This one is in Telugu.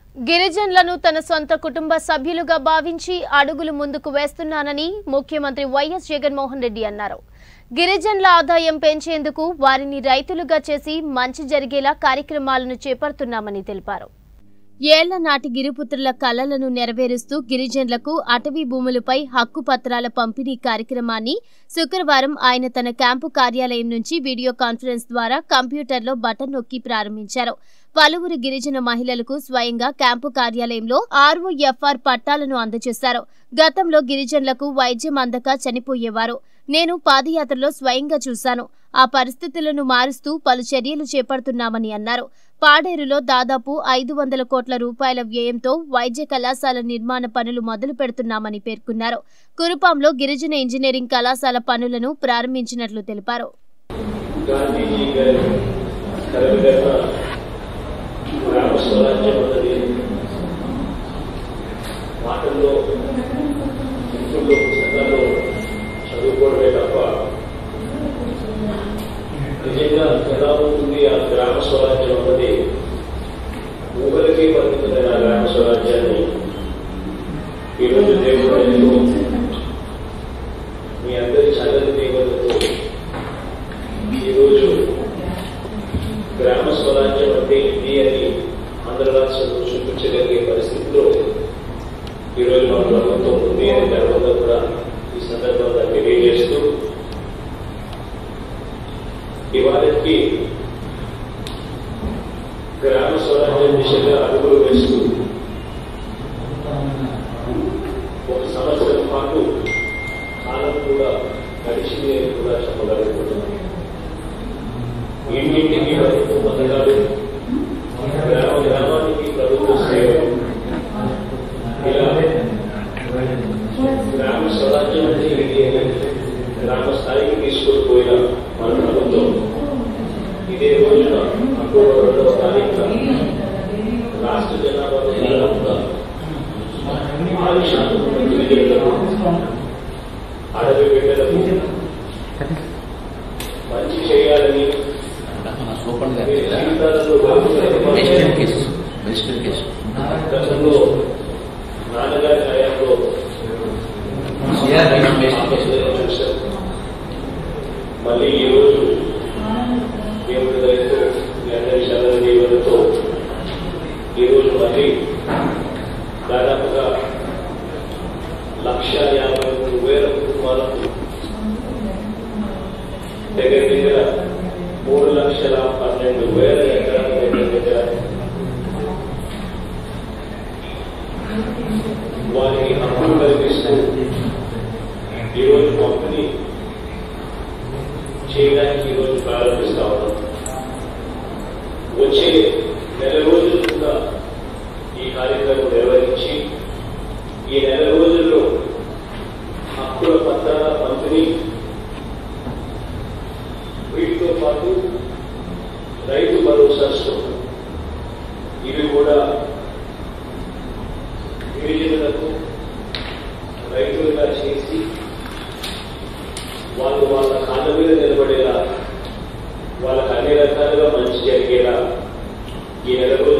గిరిజనులను తన సొంత కుటుంబ సభ్యులుగా భావించి అడుగులు ముందుకు వేస్తున్నానని ముఖ్యమంత్రి వైఎస్ జగన్మోహన్ రెడ్డి అన్నారు గిరిజనుల ఆదాయం పెంచేందుకు వారిని రైతులుగా చేసి మంచి జరిగేలా కార్యక్రమాలను చేపడుతున్నామని తెలిపారు ఏళ్ల నాటి గిరిపుత్రుల కలలను నెరవేరుస్తూ గిరిజనులకు అటవీ భూములపై హక్కు పత్రాల పంపిణీ కార్యక్రమాన్ని శుక్రవారం ఆయన తన క్యాంపు కార్యాలయం నుంచి వీడియో కాన్ఫరెన్స్ ద్వారా కంప్యూటర్లో బటన్ నొక్కి ప్రారంభించారు పలువురు గిరిజన మహిళలకు స్వయంగా క్యాంపు కార్యాలయంలో ఆర్ఓఎఫ్ఆర్ పట్టాలను అందజేశారు గతంలో గిరిజనులకు వైద్యం అందక చనిపోయేవారు నేను పాదయాత్రలో స్వయంగా చూశాను ఆ పరిస్థితులను మారుస్తూ పలు చర్యలు చేపడుతున్నామని అన్నారు పాడేరులో దాదాపు ఐదు వందల కోట్ల రూపాయల వ్యయంతో వైద్య కళాశాల నిర్మాణ పనులు మొదలు పెడుతున్నామని పేర్కొన్నారు కురుపాంలో గిరిజన ఇంజనీరింగ్ కళాశాల పనులను ప్రారంభించినట్లు తెలిపారు గాంధీజీ గారి కలగన్న గ్రామ స్వరాజ్యం అన్నది మాటల్లో ఇంట్లో పుస్తకాల్లో చదువుకోవడమే తప్ప నిజంగా ఎలా ఉంటుంది ఆ గ్రామ స్వరాజ్యం అన్నది ఊహలకే పరిమితమైన ఆ గ్రామ స్వరాజ్యాన్ని ఈరోజు దేవుడు మీ అందరి చల్లని దేవులతో ఈరోజు గ్రామ స్వరాజ్యం అంటే ఇది అని ఆంధ్ర రాష్ట్రంలో చూపించగలిగే పరిస్థితిలో ఈరోజు మన ప్రభుత్వం ఉంది అని గర్వంగా కూడా ఈ సందర్భంగా తెలియజేస్తూ ఇవాళకి గ్రామ స్వరాజ్యం దిశగా అడుగులు వేస్తూ ఒక సంవత్సరం పాటు కాలం కూడా గడిచింది అని కూడా చెప్పగలుగుతున్నాం ఇంటింటికి ప్రభుత్వ పథకాలు గ్రామ గ్రామానికి ప్రభుత్వ సేవలు ఇలా గ్రామ స్వరాజ్యం అంటే ఇది అని గ్రామ స్థాయికి తీసుకొని పోయిన మన ప్రభుత్వం ఇదే రోజున అక్టోబర్ రెండవ తారీఖున రాష్ట్ర జనాభాలో దాదాపుగా ఆరు శాతం మంది గిరిజనులకు అడవి బిడ్డలకు మంచి చేయాలని ఓపెన్ గా మీ జీవితాలలో వెస్టర్న్ వెలుగులు కేసు వెస్టర్న్ కేసు గతంలో నాన్నగారి హయాంలో సిఆర్ వెస్టర్న్ కేసు ఆఫీసులను చూశాం మళ్ళీ ఈ రోజు దేవుడి దయతో మీ అందరి చల్లని దేవులతో ఈ రోజు మళ్ళీ దాదాపుగా లక్ష యాభై మూడు వేల కుటుంబాలకు దగ్గర దగ్గర మూడు లక్షల పన్నెండు వేల ఎకరాల దగ్గర దగ్గర వారికి హక్కులు కల్పిస్తూ ఈరోజు పంపిణీ చేయడానికి ఈరోజు ప్రారంభిస్తా ఉన్నాం వచ్చే నెల రోజులు కూడా ఈ కార్యక్రమం నిర్వహించి ఈ నెల రోజుల్లో హక్కుల పత్రాల పంపిణీ వీటితో పాటు రైతు భరోసా సొమ్ము ఇవి కూడా గిరిజనులకు రైతులుగా చేసి వాళ్ళు వాళ్ళ కాళ్ళ మీద నిలబడేలా వాళ్ళకి అన్ని రకాలుగా మంచి జరిగేలా ఈ నెల రోజులు